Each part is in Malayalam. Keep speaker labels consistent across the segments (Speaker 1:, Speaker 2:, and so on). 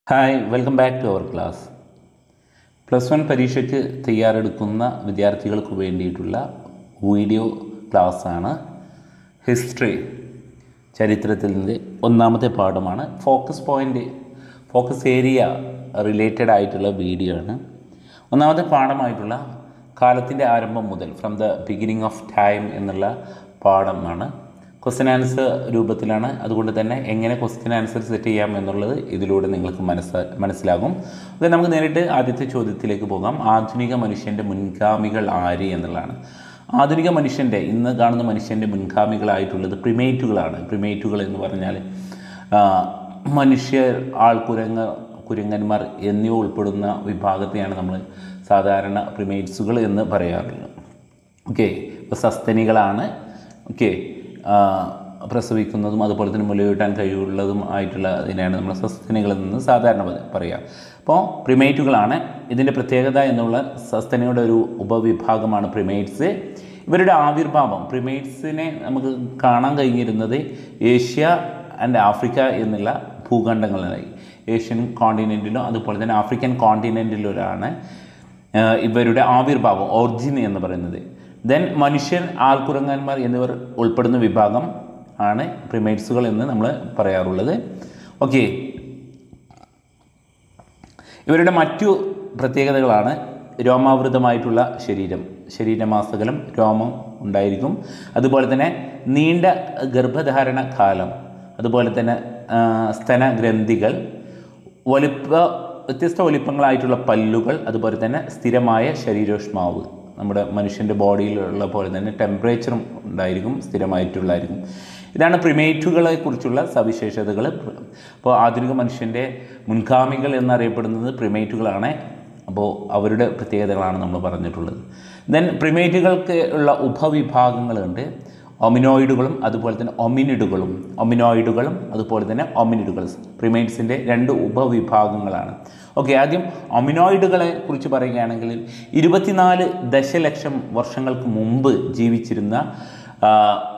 Speaker 1: Hi welcome back to our class plus one പരീക്ഷയ്ക്ക് തയ്യാറെടുക്കുന്ന വിദ്യാർത്ഥികൾക്ക് വേണ്ടിയിട്ടുള്ള വീഡിയോ ക്ലാസ്സാണ് ഹിസ്റ്ററി ചരിത്രത്തിൻ്റെ ഒന്നാമത്തെ പാഠമാണ് focus point focus area related ആയിട്ടുള്ള വീഡിയോ ആണ് ഒന്നാമത്തെ പാഠമായിട്ടുള്ള കാലത്തിൻ്റെ ആരംഭം മുതൽ from the beginning of time എന്നുള്ള പാഠമാണ് ക്വസ്റ്റ്യൻ ആൻസർ രൂപത്തിലാണ് അതുകൊണ്ട് തന്നെ എങ്ങനെ ക്വസ്റ്റ്യൻ ആൻസർ സെറ്റ് ചെയ്യാം എന്നുള്ളത് ഇതിലൂടെ നിങ്ങൾക്ക് മനസ്സ മനസ്സിലാകും അത് നമുക്ക് നേരിട്ട് ആദ്യത്തെ ചോദ്യത്തിലേക്ക് പോകാം ആധുനിക മനുഷ്യൻ്റെ മുൻഗാമികൾ ആര് എന്നുള്ളതാണ് ആധുനിക മനുഷ്യൻ്റെ ഇന്ന് കാണുന്ന മനുഷ്യൻ്റെ മുൻഗാമികളായിട്ടുള്ളത് പ്രിമേറ്റുകളാണ് പ്രിമേറ്റുകൾ എന്ന് പറഞ്ഞാൽ ആ, മനുഷ്യർ ആൾക്കുരങ്ങ് കുരങ്ങന്മാർ എന്നിവ ഉൾപ്പെടുന്ന വിഭാഗത്തെയാണ് നമ്മൾ സാധാരണ പ്രിമേറ്റ്സുകൾ എന്ന് പറയാറുള്ളത് ഓക്കെ ഇപ്പോൾ സസ്തനികളാണ് ഓക്കെ പ്രസവിക്കുന്നതും അതുപോലെ തന്നെ മുലയൂട്ടാൻ കഴിവുള്ളതും ആയിട്ടുള്ള ഇതിനെയാണ് നമ്മൾ സസ്തനികളിൽ നിന്ന് സാധാരണ പ- പറയുക അപ്പോൾ പ്രിമേറ്റുകളാണ് ഇതിൻ്റെ പ്രത്യേകത എന്നുള്ള സസ്തനിയുടെ ഒരു ഉപവിഭാഗമാണ് പ്രിമേറ്റ്സ് ഇവരുടെ ആവിർഭാവം പ്രിമേറ്റ്സിനെ നമുക്ക് കാണാൻ കഴിഞ്ഞിരുന്നത് ഏഷ്യ ആൻഡ് ആഫ്രിക്ക എന്നുള്ള ഭൂഖണ്ഡങ്ങളിലായി ഏഷ്യൻ കോണ്ടിനെൻറ്റിലും അതുപോലെ തന്നെ ആഫ്രിക്കൻ കോണ്ടിനെൻറ്റിലുമാണ് ആഹ് ഇവരുടെ ആവിർഭാവം ഓർജിൻ എന്ന് പറയുന്നത് ദെൻ മനുഷ്യൻ ആൾക്കുരങ്ങന്മാർ എന്നിവർ ഉൾപ്പെടുന്ന വിഭാഗം ആണ് പ്രിമേറ്റ്സുകൾ എന്ന് നമ്മൾ പറയാറുള്ളത് ഓക്കെ ഇവരുടെ മറ്റു പ്രത്യേകതകളാണ് രോമാവൃതമായിട്ടുള്ള ശരീരം ശരീരമാസകലം രോമം ഉണ്ടായിരിക്കും അതുപോലെ തന്നെ നീണ്ട ഗർഭധാരണ കാലം അതുപോലെ തന്നെ ആ, സ്തനഗ്രന്ഥികൾ വലിപ്പ വ്യത്യസ്ത വലിപ്പങ്ങളായിട്ടുള്ള പല്ലുകൾ അതുപോലെ തന്നെ സ്ഥിരമായ ശരീരോഷ്മാവ് നമ്മുടെ മനുഷ്യൻ്റെ ബോഡിയിലുള്ള പോലെ തന്നെ ടെമ്പറേച്ചറും ഉണ്ടായിരിക്കും സ്ഥിരമായിട്ടുള്ളതായിരിക്കും ഇതാണ് പ്രിമേറ്റുകളെ കുറിച്ചുള്ള സവിശേഷതകൾ അപ്പോൾ ആധുനിക മനുഷ്യൻ്റെ മുൻഗാമികൾ എന്നറിയപ്പെടുന്നത് പ്രിമേറ്റുകളാണ് അപ്പോൾ അവരുടെ പ്രത്യേകതകളാണ് നമ്മൾ പറഞ്ഞിട്ടുള്ളത് ദെൻ പ്രിമേറ്റുകൾക്ക് ഉള്ള ഉപവിഭാഗങ്ങളുണ്ട് ഒമിനോയിഡുകളും അതുപോലെ തന്നെ ഒമിനിഡുകളും ഒമിനോയിഡുകളും അതുപോലെ തന്നെ ഒമിനിഡുകളും പ്രിമേറ്റ്സിൻ്റെ രണ്ട് ഉപവിഭാഗങ്ങളാണ് ഓക്കെ ആദ്യം ഒമിനോയിഡുകളെ കുറിച്ച് പറയുകയാണെങ്കിൽ ഇരുപത്തിനാല് ദശലക്ഷം വർഷങ്ങൾക്ക് മുമ്പ് ജീവിച്ചിരുന്ന ആ,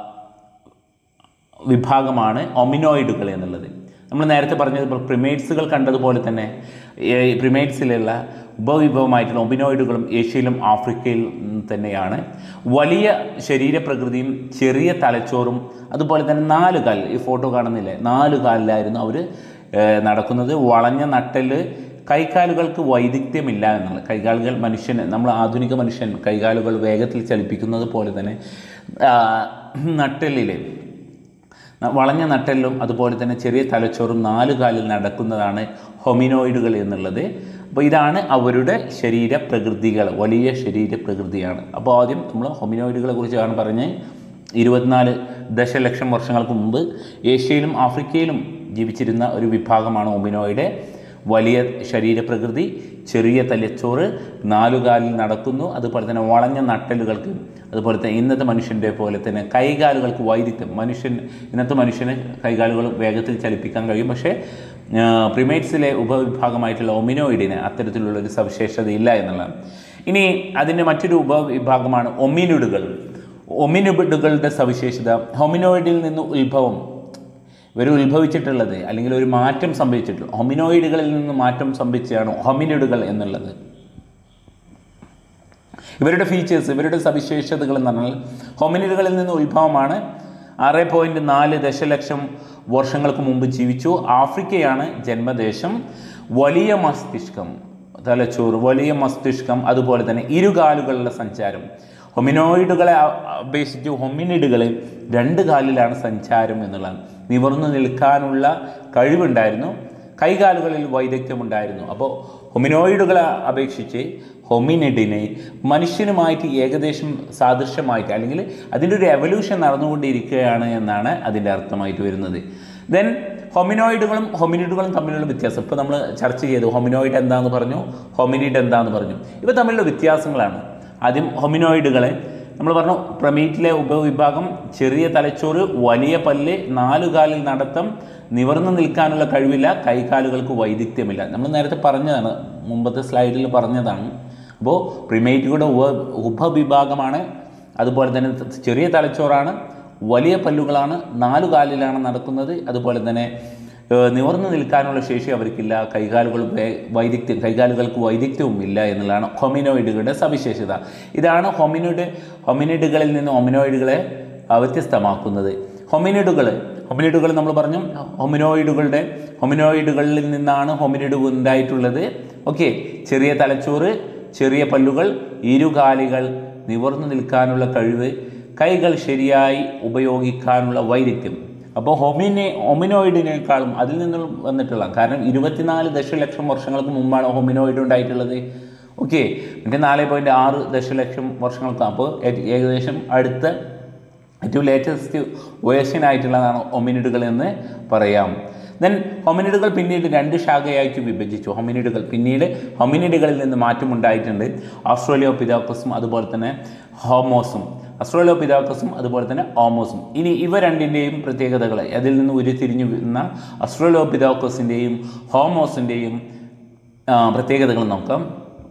Speaker 1: വിഭാഗമാണ് ഒമിനോയിഡുകൾ എന്നുള്ളത് നമ്മൾ നേരത്തെ പറഞ്ഞത് പ്രിമേറ്റ്സുകൾ കണ്ടതുപോലെ തന്നെ ഈ പ്രിമേറ്റ്സിലുള്ള ഉപവിഭവമായിട്ടുള്ള ഒമിനോയിഡുകളും ഏഷ്യയിലും ആഫ്രിക്കയിലും തന്നെയാണ് വലിയ ശരീരപ്രകൃതിയും ചെറിയ തലച്ചോറും അതുപോലെ തന്നെ നാല് കാൽ ഈ ഫോട്ടോ കാണുന്നില്ലേ നാല് കാലിലായിരുന്നു അവർ നടക്കുന്നത് വളഞ്ഞ നട്ടല് കൈകാലുകൾക്ക് വൈദഗ്ധ്യമില്ല എന്നുള്ളത് കൈകാലുകൾ മനുഷ്യന് നമ്മൾ ആധുനിക മനുഷ്യൻ കൈകാലുകൾ വേഗത്തിൽ ചലിപ്പിക്കുന്നത് പോലെ തന്നെ ആ, നട്ടെല്ലിലെ ന- വളഞ്ഞ നട്ടെല്ലും അതുപോലെ തന്നെ ചെറിയ തലച്ചോറും നാല് കാലിൽ നടക്കുന്നതാണ് ഹൊമിനോയിഡുകൾ എന്നുള്ളത് അപ്പോൾ ഇതാണ് അവരുടെ ശരീരപ്രകൃതികൾ വലിയ ശരീരപ്രകൃതിയാണ് അപ്പോൾ ആദ്യം നമ്മൾ ഹൊമിനോയിഡുകളെ കുറിച്ചാണ് പറഞ്ഞ് ഇരുപത്തിനാല് ദശലക്ഷം വർഷങ്ങൾക്ക് മുമ്പ് ഏഷ്യയിലും ആഫ്രിക്കയിലും ജീവിച്ചിരുന്ന ഒരു വിഭാഗമാണ് ഹൊമിനോയിഡ് വലിയ ശരീരപ്രകൃതി ചെറിയ തലച്ചോറ് നാലുകാലിൽ നടക്കുന്നു അതുപോലെ തന്നെ വളഞ്ഞ നട്ടലുകൾക്ക് അതുപോലെ തന്നെ ഇന്നത്തെ മനുഷ്യൻ്റെ പോലെ തന്നെ കൈകാലുകൾക്ക് വൈദിത്യം മനുഷ്യൻ ഇന്നത്തെ മനുഷ്യന് കൈകാലുകൾ വേഗത്തിൽ ചലിപ്പിക്കാൻ കഴിയും പക്ഷേ പ്രിമേറ്റ്സിലെ ഉപവിഭാഗമായിട്ടുള്ള ഒമിനോയിഡിന് അത്തരത്തിലുള്ള ഒരു സവിശേഷത ഇല്ല എന്നുള്ളതാണ് ഇനി അതിൻ്റെ മറ്റൊരു ഉപവിഭാഗമാണ് ഒമിനുഡുകൾ ഒമിനുഡുകളുടെ സവിശേഷത ഹൊമിനോയിഡിൽ നിന്ന് ഉത്ഭവം ഇവർ ഉത്ഭവിച്ചിട്ടുള്ളത് അല്ലെങ്കിൽ ഒരു മാറ്റം സംഭവിച്ചിട്ടുള്ളത് ഹൊമിനോയിഡുകളിൽ നിന്ന് മാറ്റം സംഭവിച്ചതാണ് ഹൊമിനിഡുകൾ എന്നുള്ളത് ഇവരുടെ ഫീച്ചേഴ്സ് ഇവരുടെ സവിശേഷതകൾ എന്ന് പറഞ്ഞാൽ ഹൊമിനിഡുകളിൽ നിന്ന് ഉത്ഭവമാണ് ആറ് പോയിൻറ്റ് നാല് ദശലക്ഷം വർഷങ്ങൾക്ക് മുമ്പ് ജീവിച്ചു ആഫ്രിക്കയാണ് ജന്മദേശം വലിയ മസ്തിഷ്കം തലച്ചോറ് വലിയ മസ്തിഷ്കം അതുപോലെ തന്നെ ഇരുകാലുകളുടെ സഞ്ചാരം ഹൊമിനോയിഡുകളെ അ- അപേക്ഷിച്ച് ഹൊമിനിഡുകൾ രണ്ട് കാലിലാണ് സഞ്ചാരം എന്നുള്ളതാണ് നിവർന്നു നിൽക്കാനുള്ള കഴിവുണ്ടായിരുന്നു കൈകാലുകളിൽ വൈദഗ്ധ്യമുണ്ടായിരുന്നു അപ്പോൾ ഹൊമിനോയിഡുകളെ അപേക്ഷിച്ച് ഹൊമിനിഡിനെ മനുഷ്യനുമായിട്ട് ഏകദേശം സാദൃശ്യമായിട്ട് അല്ലെങ്കിൽ അതിൻ്റെ ഒരു എവല്യൂഷൻ നടന്നുകൊണ്ടിരിക്കുകയാണ് എന്നാണ് അതിൻ്റെ അർത്ഥമായിട്ട് വരുന്നത് ദെൻ ഹൊമിനോയിഡുകളും ഹൊമിനിഡുകളും തമ്മിലുള്ള വ്യത്യാസം ഇപ്പോൾ നമ്മൾ ചർച്ച ചെയ്തു ഹൊമിനോയിഡ് എന്താണെന്ന് പറഞ്ഞു ഹൊമിനിഡ് എന്താണെന്ന് പറഞ്ഞു ഇവ തമ്മിലുള്ള വ്യത്യാസങ്ങളാണ് ആദ്യം ഹൊമിനോയിഡുകളെ നമ്മൾ പറഞ്ഞു പ്രമീറ്റിലെ ഉപവിഭാഗം ചെറിയ തലച്ചോറ് വലിയ പല്ല് നാലുകാലിൽ നടത്തം നിവർന്നു നിൽക്കാനുള്ള കഴിവില്ല കൈകാലുകൾക്ക് വൈദഗ്ധ്യമില്ല നമ്മൾ നേരത്തെ പറഞ്ഞതാണ് മുമ്പത്തെ സ്ലൈഡിൽ പറഞ്ഞതാണ് അപ്പോൾ പ്രിമേറ്റുകളുടെ ഉപ ഉപവിഭാഗമാണ് അതുപോലെ തന്നെ ചെറിയ തലച്ചോറാണ് വലിയ പല്ലുകളാണ് നാലു കാലിലാണ് നടക്കുന്നത് അതുപോലെ തന്നെ ഏഹ് നിവർന്നു നിൽക്കാനുള്ള ശേഷി അവർക്കില്ല കൈകാലുകൾ വേ- വൈദഗ്ധ്യം കൈകാലുകൾക്ക് വൈദഗ്ധ്യവും ഇല്ല എന്നുള്ളതാണ് ഹൊമിനോയിഡുകളുടെ സവിശേഷത ഇതാണ് ഹൊമിനോയിഡ് ഹൊമിനിഡുകളിൽ നിന്ന് ഹൊമിനോയിഡുകളെ ആ, വ്യത്യസ്തമാക്കുന്നത് ഹൊമിനിഡുകൾ ഹൊമിനിഡുകൾ നമ്മൾ പറഞ്ഞു ഹൊമിനോയിഡുകളുടെ ഹൊമിനോയിഡുകളിൽ നിന്നാണ് ഹൊമിനിഡ് ഉണ്ടായിട്ടുള്ളത് ഓക്കെ ചെറിയ തലച്ചോറ് ചെറിയ പല്ലുകൾ ഇരുകാലികൾ നിവർന്നു നിൽക്കാനുള്ള കഴിവ് കൈകൾ ശരിയായി ഉപയോഗിക്കാനുള്ള വൈദഗ്ധ്യം അപ്പോൾ ഹൊമിനെ ഹൊമിനോയിഡിനേക്കാളും അതിൽ നിന്നും വന്നിട്ടുള്ള കാരണം ഇരുപത്തിനാല് ദശലക്ഷം വർഷങ്ങൾക്ക് മുമ്പാണ് ഹൊമിനോയിഡ് ഉണ്ടായിട്ടുള്ളത് ഓക്കെ മറ്റേ നാല് പോയിൻറ്റ് ആറ് ദശലക്ഷം വർഷങ്ങൾക്ക് അപ്പോൾ ഏ- ഏകദേശം അടുത്ത ഏറ്റവും ലേറ്റസ്റ്റ് വേർഷൻ ആയിട്ടുള്ളതാണ് ഹൊമിനിഡുകൾ എന്ന് പറയാം ദെൻ ഹൊമിനിഡുകൾ പിന്നീട് രണ്ട് ശാഖയായിട്ട് വിഭജിച്ചു ഹൊമിനിഡുകൾ പിന്നീട് ഹൊമിനിഡുകളിൽ നിന്ന് മാറ്റമുണ്ടായിട്ടുണ്ട് ഓസ്ട്രേലിയോ പിതാക്കസും അതുപോലെ തന്നെ ഹോമോസും ഓസ്ട്രേലിയോ പിതാക്കസും അതുപോലെ തന്നെ ഹോമോസും ഇനി ഇവ രണ്ടിൻ്റെയും പ്രത്യേകതകൾ അതിൽ നിന്ന് ഉരുത്തിരിഞ്ഞു വരുന്ന ഓസ്ട്രേലിയോ പിതാക്കസിൻ്റെയും ഹോമോസിൻ്റെയും പ്രത്യേകതകൾ നോക്കാം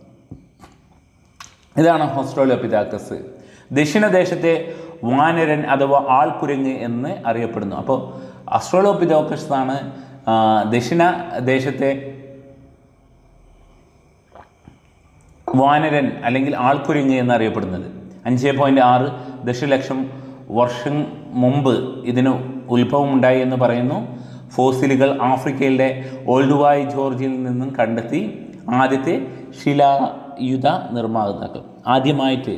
Speaker 1: ഇതാണ് ഓസ്ട്രേലിയോപിതാക്കസ് ദക്ഷിണദേശത്തെ വാനരൻ അഥവാ ആൾക്കുരങ്ങ് എന്ന് അറിയപ്പെടുന്നു അപ്പോൾ ഓസ്ട്രേലിയോപിതാക്കസ് ആണ് ആ, ദക്ഷിണ ദേശത്തെ വാനരൻ അല്ലെങ്കിൽ ആൾക്കുരങ്ങ് എന്നറിയപ്പെടുന്നത് അഞ്ച് പോയിൻറ്റ് ആറ് ദശലക്ഷം വർഷം മുമ്പ് ഇതിന് ഉത്ഭവമുണ്ടായി എന്ന് പറയുന്നു ഫോസിലുകൾ ആഫ്രിക്കയിലെ ഓൾഡുവായ് ജോർജിയയിൽ നിന്നും കണ്ടെത്തി ആദ്യത്തെ ശിലായുധ നിർമ്മാതാക്കൾ ആദ്യമായിട്ട്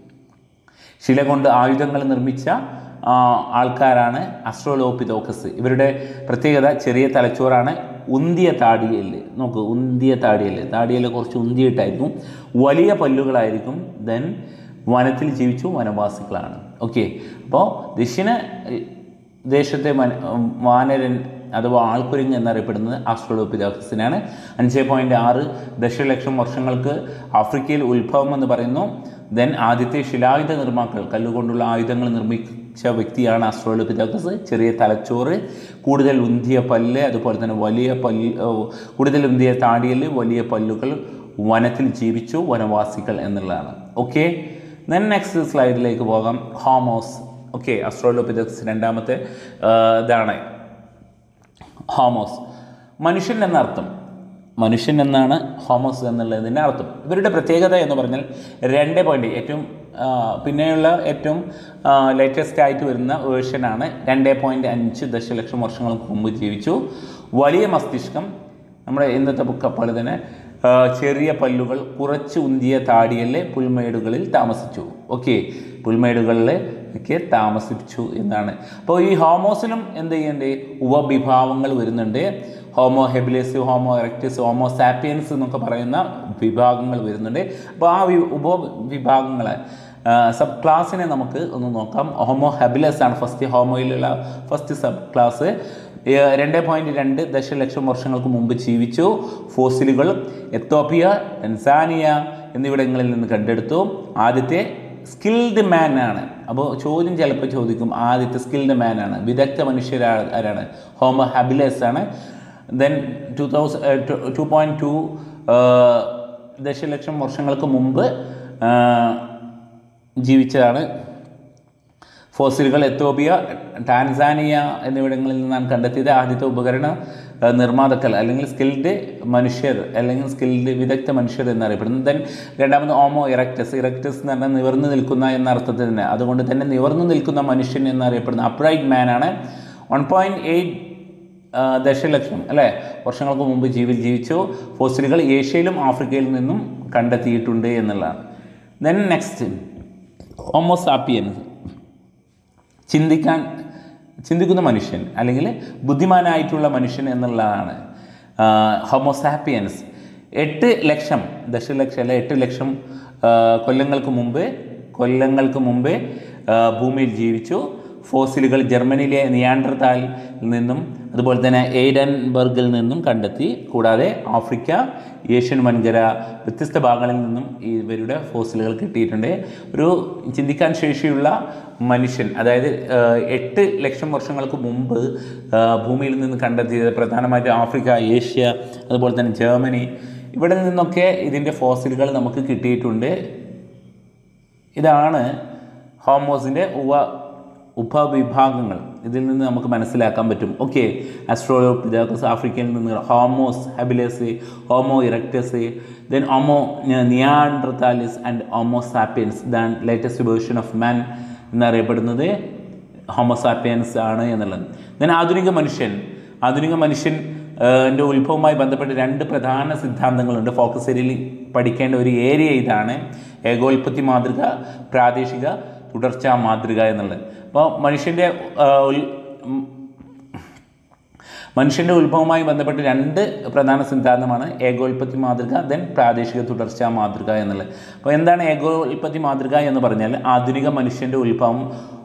Speaker 1: ശില കൊണ്ട് ആയുധങ്ങൾ നിർമ്മിച്ച ആ, ആൾക്കാരാണ് അസ്ട്രോലോപിതോക്കസ് ഇവരുടെ പ്രത്യേകത ചെറിയ തലച്ചോറാണ് ഉന്തിയ താടിയല് നോക്കൂ ഉന്തിയ താടിയല് താടിയല് കുറച്ച് ഉന്തിയിട്ടായിരിക്കും വലിയ പല്ലുകളായിരിക്കും ദെൻ വനത്തിൽ ജീവിച്ചു വനവാസികളാണ് ഓക്കെ അപ്പോൾ ദക്ഷിണ ഏ, ദേശത്തെ വന വാനരൻ അഥവാ ആൾക്കുരങ്ങ് എന്നറിയപ്പെടുന്നത് ആസ്ട്രോലോപിതാക്കസിനാണ് അഞ്ച് പോയിൻറ്റ് ആറ് ദശലക്ഷം വർഷങ്ങൾക്ക് ആഫ്രിക്കയിൽ ഉത്ഭവം എന്ന് പറയുന്നു ദെൻ ആദ്യത്തെ ശിലായുധ നിർമ്മാക്കൾ കല്ലുകൊണ്ടുള്ള ആയുധങ്ങൾ നിർമ്മിച്ച വ്യക്തിയാണ് ആസ്ട്രോലോപിതാക്കസ് ചെറിയ തലച്ചോറ് കൂടുതൽ ഉന്തിയ പല്ല് അതുപോലെ തന്നെ വലിയ പല്ല് ഓ, കൂടുതൽ ഉന്തിയ താടിയല് വലിയ പല്ലുകൾ വനത്തിൽ ജീവിച്ചു വനവാസികൾ എന്നുള്ളതാണ് ഓക്കെ ദെൻ നെക്സ്റ്റ് സ്ലൈഡിലേക്ക് പോകാം ഹോമോസ് ഓക്കെ അസ്ട്രോലോപിതക്സ് രണ്ടാമത്തെ ആ, ഇതാണ് ഹോമോസ് മനുഷ്യൻ എന്നർത്ഥം മനുഷ്യൻ എന്നാണ് ഹോമോസ് എന്നുള്ളതിൻ്റെ അർത്ഥം ഇവരുടെ പ്രത്യേകത എന്ന് പറഞ്ഞാൽ രണ്ട് പോയിൻറ്റ് ഏറ്റവും ആ, പിന്നെയുള്ള ഏറ്റവും ലേറ്റസ്റ്റ് ആയിട്ട് വരുന്ന വേർഷനാണ് രണ്ട് പോയിൻറ്റ് അഞ്ച് ദശലക്ഷം വർഷങ്ങൾക്ക് മുമ്പ് ജീവിച്ചു വലിയ മസ്തിഷ്കം നമ്മുടെ ഇന്നത്തെ ബുക്ക് പോലെ തന്നെ ആ, ചെറിയ പല്ലുകൾ കുറച്ച് ഉന്തിയ താടിയല്ലേ പുൽമേടുകളിൽ താമസിച്ചു ഓക്കെ പുൽമേടുകളിൽ ഒക്കെ താമസിച്ചു എന്നാണ് അപ്പോൾ ഈ ഹോമോസിലും എന്ത് ചെയ്യണ്ടേ ഉപവിഭാഗങ്ങൾ വരുന്നുണ്ട് Homo habilis Homo erectus Homo sapiens എന്നൊക്കെ പറയുന്ന വിഭാഗങ്ങൾ വരുന്നുണ്ട് അപ്പോൾ ആ വി ഉപവിഭാഗങ്ങളെ സബ് ക്ലാസ്സിനെ നമുക്ക് ഒന്ന് നോക്കാം ഹോമോ ഹെബിലസ് ആണ് ഫസ്റ്റ് ഹോമോയിലുള്ള ഫസ്റ്റ് സബ് ക്ലാസ് രണ്ട് പോയിൻറ്റ് രണ്ട് ദശലക്ഷം വർഷങ്ങൾക്ക് മുമ്പ് ജീവിച്ചു ഫോസിലുകൾ എത്തോപ്പിയ ടെൻസാനിയ എന്നിവിടങ്ങളിൽ നിന്ന് കണ്ടെടുത്തു ആദ്യത്തെ സ്കിൽഡ് മാൻ ആണ് അപ്പോൾ ചോദ്യം ചിലപ്പോൾ ചോദിക്കും ആദ്യത്തെ സ്കിൽഡ് മാൻ ആണ് വിദഗ്ധ മനുഷ്യരാ ആരാണ് ഹോമോ ഹാബിലസ് ആണ് then two thousand two point two ദശലക്ഷം വർഷങ്ങൾക്ക് മുമ്പ് ആ, ജീവിച്ചതാണ് ഫോസിലുകൾ എത്തോപ്പിയ ടാൻസാനിയ എന്നിവിടങ്ങളിൽ നിന്നാണ് കണ്ടെത്തിയത് ആദ്യത്തെ ഉപകരണ ആ, നിർമ്മാതാക്കൾ അല്ലെങ്കിൽ സ്കിൽഡ് മനുഷ്യർ അല്ലെങ്കിൽ സ്കിൽഡ് വിദഗ്ധ മനുഷ്യർ എന്നറിയപ്പെടുന്നു ദെൻ രണ്ടാമത് ഓമോ ഇറക്റ്റസ് ഇറക്റ്റസ് എന്ന് പറഞ്ഞാൽ നിവർന്നു നിൽക്കുന്ന എന്ന അർത്ഥത്തിൽ തന്നെ അതുകൊണ്ട് തന്നെ നിവർന്നു നിൽക്കുന്ന മനുഷ്യൻ എന്നറിയപ്പെടുന്ന അപ്രൈറ്റ് മാൻ ആണ് വൺ പോയിൻറ്റ് എയ്റ്റ് ദശലക്ഷം അല്ലേ വർഷങ്ങൾക്ക് മുമ്പ് ജീവി ജീവിച്ചു ഫോസിലുകൾ ഏഷ്യയിലും ആഫ്രിക്കയിൽ നിന്നും കണ്ടെത്തിയിട്ടുണ്ട് എന്നുള്ളതാണ് ദെൻ നെക്സ്റ്റ് ഹോമോസാപ്പിയൻസ് ചിന്തിക്കാൻ ചിന്തിക്കുന്ന മനുഷ്യൻ അല്ലെങ്കിൽ ബുദ്ധിമാനായിട്ടുള്ള മനുഷ്യൻ എന്നുള്ളതാണ് ഹോമോസാപ്പിയൻസ് എട്ട് ലക്ഷം ദശലക്ഷം അല്ല എട്ട് ലക്ഷം ആ, കൊല്ലങ്ങൾക്ക് മുമ്പ് കൊല്ലങ്ങൾക്ക് മുമ്പ് ആ, ഭൂമിയിൽ ജീവിച്ചു ഫോസിലുകൾ ജർമ്മനിയിലെ നിയാണ്ടർതാലിൽ നിന്നും അതുപോലെ തന്നെ എയ്ഡൻബർഗിൽ നിന്നും കണ്ടെത്തി കൂടാതെ ആഫ്രിക്ക ഏഷ്യൻ വൻകര വ്യത്യസ്ത ഭാഗങ്ങളിൽ നിന്നും ഇവരുടെ ഫോസിലുകൾ കിട്ടിയിട്ടുണ്ട് ഒരു ചിന്തിക്കാൻ ശേഷിയുള്ള മനുഷ്യൻ അതായത് ആ, എട്ട് ലക്ഷം വർഷങ്ങൾക്ക് മുമ്പ് ആ, ഭൂമിയിൽ നിന്ന് കണ്ടെത്തിയത് പ്രധാനമായിട്ട് ആഫ്രിക്ക ഏഷ്യ അതുപോലെ തന്നെ ജർമ്മനി ഇവിടെ നിന്നൊക്കെ ഇതിൻ്റെ ഫോസിലുകൾ നമുക്ക് കിട്ടിയിട്ടുണ്ട് ഇതാണ് ഹോമോസിൻ്റെ ഉപ ഉപവിഭാഗങ്ങൾ ഇതിൽ നിന്ന് നമുക്ക് മനസ്സിലാക്കാൻ പറ്റും ഓക്കെ അസ്ട്രോലോപിതാക്കസ് ആഫ്രിക്കയിൽ നിന്ന് Homos habilis Homo erectus then Homo neanderthalensis and Homo sapiens than latest version of man എന്നറിയപ്പെടുന്നത് ഹോമോസാപ്പിയൻസ് ആണ് എന്നുള്ളത് ദെൻ ആധുനിക മനുഷ്യൻ ആധുനിക മനുഷ്യൻ എൻ്റെ ഉത്ഭവവുമായി ബന്ധപ്പെട്ട് രണ്ട് പ്രധാന സിദ്ധാന്തങ്ങളുണ്ട് ഫോക്കസ് ഏരിയയിൽ പഠിക്കേണ്ട ഒരു ഏരിയ ഇതാണ് ഏകോൽപത്തി മാതൃക പ്രാദേശിക തുടർച്ചാ മാതൃക എന്നുള്ളത് അപ്പോൾ മനുഷ്യൻ്റെ ആ, ഉൽ- ഉം, മനുഷ്യൻ്റെ ഉത്ഭവവുമായി ബന്ധപ്പെട്ട് രണ്ട് പ്രധാന സിദ്ധാന്തമാണ് ഏകോൽപത്തി മാതൃക ദെൻ പ്രാദേശിക തുടർച്ചാ മാതൃക എന്നുള്ളത് അപ്പോൾ എന്താണ് ഏകോൽപത്തി മാതൃക എന്ന് പറഞ്ഞാൽ ആധുനിക മനുഷ്യൻ്റെ ഉത്ഭവം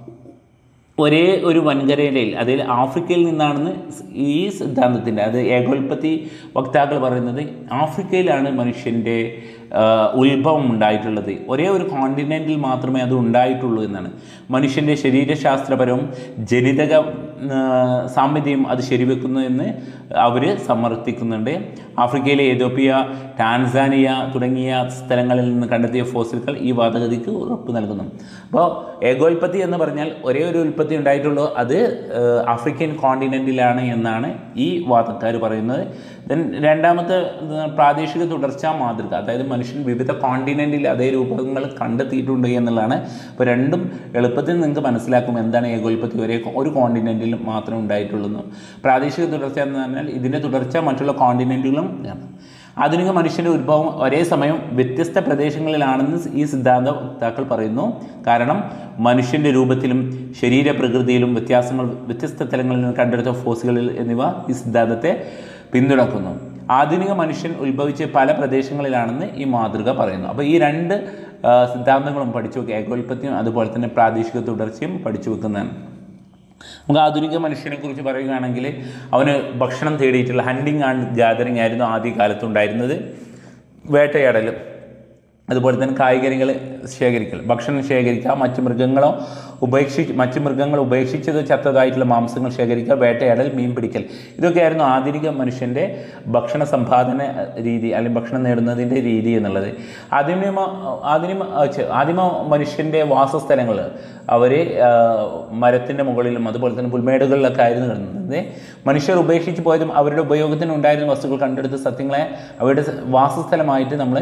Speaker 1: ഒരേ ഒരു വൻകരയിൽ അതിൽ ആഫ്രിക്കയിൽ നിന്നാണെന്ന് ഈ സിദ്ധാന്തത്തിൻ്റെ അത് ഏകോൽപത്തി വക്താക്കൾ പറയുന്നത് ആഫ്രിക്കയിലാണ് മനുഷ്യൻ്റെ ആ, ഉത്ഭവം ഉണ്ടായിട്ടുള്ളത് ഒരേ ഒരു കോണ്ടിനെൻറ്റിൽ മാത്രമേ അത് ഉണ്ടായിട്ടുള്ളൂ എന്നാണ് മനുഷ്യൻ്റെ ശരീരശാസ്ത്രപരവും ജനിതക ആ, സാമ്യതയും അത് ശരിവെക്കുന്നു എന്ന് അവർ സമർത്ഥിക്കുന്നുണ്ട് ആഫ്രിക്കയിലെ എതോപ്യ ടാൻസാനിയ തുടങ്ങിയ സ്ഥലങ്ങളിൽ നിന്ന് കണ്ടെത്തിയ ഫോസിലുകൾ ഈ വാദഗതിക്ക് ഉറപ്പ് നൽകുന്നു അപ്പോൾ ഏകോൽപത്തി എന്ന് പറഞ്ഞാൽ ഒരേ ഒരു ഉൽപ്പത്തി ഉണ്ടായിട്ടുള്ളൂ അത് ആ, ആഫ്രിക്കൻ കോണ്ടിനെൻറ്റിലാണ് എന്നാണ് ഈ വാദക്കാർ പറയുന്നത് ദെൻ രണ്ടാമത്തെ ഇത് പ്രാദേശിക തുടർച്ചാ മാതൃക അതായത് മനുഷ്യൻ വിവിധ കോണ്ടിനെൻറ്റിൽ അതേ രൂപങ്ങൾ കണ്ടെത്തിയിട്ടുണ്ട് എന്നുള്ളതാണ് അപ്പോൾ രണ്ടും എളുപ്പത്തിൽ നിങ്ങൾക്ക് മനസ്സിലാക്കും എന്താണ് ഏകോൽപത്തി ഒരേ ഒരു കോണ്ടിനെൻറ്റിൽ മാത്രമേ ഉണ്ടായിട്ടുള്ളൂ എന്ന്. പ്രാദേശിക തുടർച്ച എന്ന് പറഞ്ഞാൽ ഇതിൻ്റെ തുടർച്ച മറ്റുള്ള കോണ്ടിനെൻറ്റുകളും ആണ് ആധുനിക മനുഷ്യൻ്റെ ഉത്ഭവം ഒരേ സമയം വ്യത്യസ്ത പ്രദേശങ്ങളിലാണെന്ന് ഈ സിദ്ധാന്ത വക്താക്കൾ പറയുന്നു കാരണം മനുഷ്യൻ്റെ രൂപത്തിലും ശരീരപ്രകൃതിയിലും വ്യത്യാസങ്ങൾ വ്യത്യസ്ത തലങ്ങളിൽ നിന്ന് കണ്ടെടുത്ത ഫോസുകളിൽ എന്നിവ ഈ സിദ്ധാന്തത്തെ പിന്തുണക്കുന്നു ആധുനിക മനുഷ്യൻ ഉത്ഭവിച്ച പല പ്രദേശങ്ങളിലാണെന്ന് ഈ മാതൃക പറയുന്നു അപ്പോൾ ഈ രണ്ട് ആ, സിദ്ധാന്തങ്ങളും പഠിച്ചു വെക്കുക ഏകോൽപത്തിയും അതുപോലെ തന്നെ പ്രാദേശിക തുടർച്ചയും പഠിച്ചു വെക്കുന്നതാണ് നമുക്ക് ആധുനിക മനുഷ്യനെ കുറിച്ച് പറയുകയാണെങ്കിൽ അവന് ഭക്ഷണം തേടിയിട്ടുള്ള ഹണ്ടിങ് ആൻഡ് ഗാദറിങ് ആയിരുന്നു ആദ്യ കാലത്ത് ഉണ്ടായിരുന്നത് വേട്ടയാടലും അതുപോലെ തന്നെ കായികനികൾ ശേഖരിക്കൽ ഭക്ഷണം ശേഖരിക്കുക മറ്റ് മൃഗങ്ങളോ ഉപേക്ഷി മറ്റ് മൃഗങ്ങൾ ഉപേക്ഷിച്ചത് ചത്തതായിട്ടുള്ള മാംസങ്ങൾ ശേഖരിക്കുക വേട്ടയാടൽ മീൻ പിടിക്കൽ ഇതൊക്കെയായിരുന്നു ആധുനിക മനുഷ്യൻ്റെ ഭക്ഷണ സമ്പാദന രീതി അല്ലെങ്കിൽ ഭക്ഷണം നേടുന്നതിൻ്റെ രീതി എന്നുള്ളത് ആദിമ ആദിമ ഛെ, ആദിമ മനുഷ്യൻ്റെ വാസസ്ഥലങ്ങൾ അവർ മരത്തിൻ്റെ മുകളിലും അതുപോലെ തന്നെ പുൽമേടുകളിലൊക്കെ ആയിരുന്നു കിടന്നത് മനുഷ്യർ ഉപേക്ഷിച്ച് പോയതും അവരുടെ ഉപയോഗത്തിന് ഉണ്ടായിരുന്ന വസ്തുക്കൾ കണ്ടെടുത്ത സത്യങ്ങളെ അവരുടെ സ- വാസസ്ഥലമായിട്ട് നമ്മൾ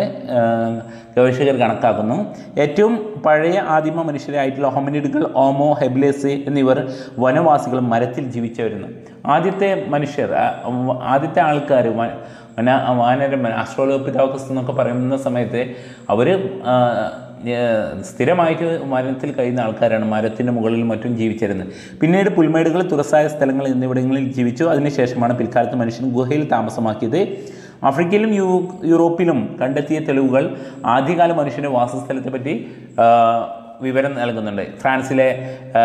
Speaker 1: ഗവേഷകർ കണക്കാക്കുന്നു ഏറ്റവും പഴയ ആദിമ മനുഷ്യരായിട്ടുള്ള ഹൊമിനിഡുകൾ ഓമോ ഹെബ്ലേസ് എന്നിവർ വനവാസികൾ മരത്തിൽ ജീവിച്ചവരുന്നു ആദ്യത്തെ മനുഷ്യർ ആ, വ- ആദ്യത്തെ ആൾക്കാർ വന വാനര ആസ്ട്രോലോപിതാക്കസ് എന്നൊക്കെ പറയുന്ന സമയത്ത് അവർ സ്ഥിരമായിട്ട് മരത്തിൽ കഴിയുന്ന ആൾക്കാരാണ് മരത്തിൻ്റെ മുകളിൽ മറ്റും ജീവിച്ചിരുന്നത് പിന്നീട് പുൽമേടുകൾ തുറസായ സ്ഥലങ്ങൾ എന്നിവിടങ്ങളിൽ ജീവിച്ചു അതിനുശേഷമാണ് പിൽക്കാലത്ത് മനുഷ്യൻ ഗുഹയിൽ താമസമാക്കിയത് ആഫ്രിക്കയിലും യു യൂറോപ്പിലും കണ്ടെത്തിയ തെളിവുകൾ ആദ്യകാല മനുഷ്യൻ്റെ വാസസ്ഥലത്തെ പറ്റി ആ, വിവരം നൽകുന്നുണ്ട് ഫ്രാൻസിലെ ആ,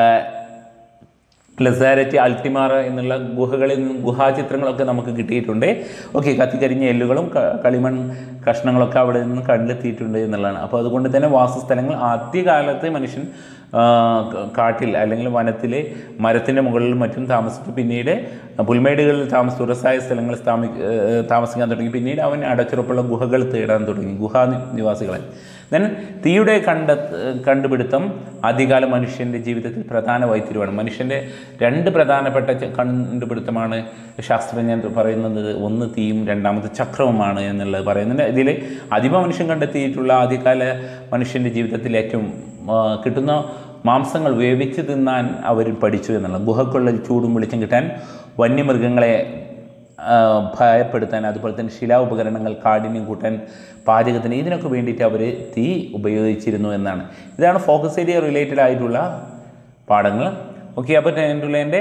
Speaker 1: ലസാരറ്റ് അൾട്ടിമാർ എന്നുള്ള ഗുഹകളിൽ നിന്നും ഗുഹാചിത്രങ്ങളൊക്കെ നമുക്ക് കിട്ടിയിട്ടുണ്ട് ഓക്കെ കത്തിക്കരിഞ്ഞ എല്ലുകളും ക- കളിമൺ കഷ്ണങ്ങളൊക്കെ അവിടെ നിന്ന് കണ്ടെത്തിയിട്ടുണ്ട് എന്നുള്ളതാണ് അപ്പോൾ അതുകൊണ്ട് തന്നെ വാസസ്ഥലങ്ങൾ ആദ്യകാലത്ത് മനുഷ്യൻ ആ, ക- കാട്ടിൽ അല്ലെങ്കിൽ വനത്തിൽ മരത്തിൻ്റെ മുകളിൽ മറ്റും താമസിച്ചു പിന്നീട് പുൽമേടുകളിൽ താമസിച്ചു തുറസായ സ്ഥലങ്ങളിൽ സ്ഥാമി ഏഹ് താമസിക്കാൻ തുടങ്ങി പിന്നീട് അവൻ അടച്ചുറപ്പുള്ള ഗുഹകൾ തേടാൻ തുടങ്ങി ഗുഹാ നി- നിവാസികളെ ദെൻ തീയുടെ കണ്ട കണ്ടുപിടുത്തം ആദ്യകാല മനുഷ്യൻ്റെ ജീവിതത്തിൽ പ്രധാന വൈത്തിരിവാണ് മനുഷ്യൻ്റെ രണ്ട് പ്രധാനപ്പെട്ട ച- കണ്ടുപിടുത്തമാണ് ശാസ്ത്രജ്ഞൻ പറയുന്നത് ഒന്ന് തീയും രണ്ടാമത് ചക്രവുമാണ് എന്നുള്ളത് പറയുന്നുണ്ട് ഇതിൽ ആദിമ മനുഷ്യൻ കണ്ടെത്തിയിട്ടുള്ള ആദ്യകാല മനുഷ്യൻ്റെ ജീവിതത്തിൽ ഏറ്റവും ആ, കിട്ടുന്ന മാംസങ്ങൾ വേവിച്ച് തിന്നാൻ അവർ പഠിച്ചു എന്നുള്ളത് ഗുഹക്കുള്ളിൽ ചൂടും വെളിച്ചം കിട്ടാൻ വന്യമൃഗങ്ങളെ ആ, ഭയപ്പെടുത്താൻ അതുപോലെ തന്നെ ശിലാ ഉപകരണങ്ങൾ കാഠിന്യം കൂട്ടാൻ പാചകത്തിന് ഇതിനൊക്കെ വേണ്ടിയിട്ട് അവർ തീ ഉപയോഗിച്ചിരുന്നു എന്നാണ് ഇതാണ് ഫോക്കസ് ഏരിയ റിലേറ്റഡ് ആയിട്ടുള്ള പാഠങ്ങൾ ഓക്കെ അപ്പോൾ ടെൻറ്റുള്ളതിൻ്റെ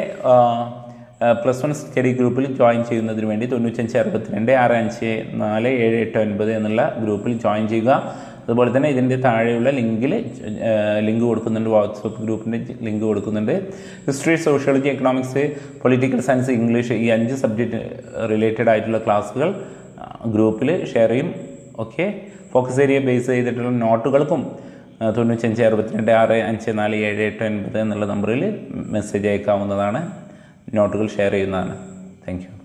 Speaker 1: പ്ലസ് വൺ സ്റ്റഡി ഗ്രൂപ്പിൽ ജോയിൻ ചെയ്യുന്നതിന് വേണ്ടി തൊണ്ണൂറ്റഞ്ച് അറുപത്തിരണ്ട് ആറ് അഞ്ച് നാല് ഏഴ് എട്ട് ഒൻപത് എന്നുള്ള ഗ്രൂപ്പിൽ ജോയിൻ ചെയ്യുക അതുപോലെ തന്നെ ഇതിൻ്റെ താഴെയുള്ള ലിങ്കിൽ ലിങ്ക് കൊടുക്കുന്നുണ്ട് വാട്സപ്പ് ഗ്രൂപ്പിൻ്റെ ലിങ്ക് കൊടുക്കുന്നുണ്ട് history sociology economics political science English ഈ അഞ്ച് സബ്ജക്റ്റ് റിലേറ്റഡ് ആയിട്ടുള്ള ക്ലാസ്സുകൾ ഗ്രൂപ്പിൽ ഷെയർ ചെയ്യും ഓക്കെ ഫോക്കസ് ഏരിയ ബേസ് ചെയ്തിട്ടുള്ള നോട്ടുകൾക്കും ആ, തൊണ്ണൂറ്റഞ്ച് അറുപത്തിരണ്ട് ആറ് അഞ്ച് നാല് ഏഴ് എട്ട് ഒൻപത് എന്നുള്ള നമ്പറിൽ മെസ്സേജ് അയക്കാവുന്നതാണ് നോട്ടുകൾ ഷെയർ ചെയ്യുന്നതാണ് താങ്ക് യു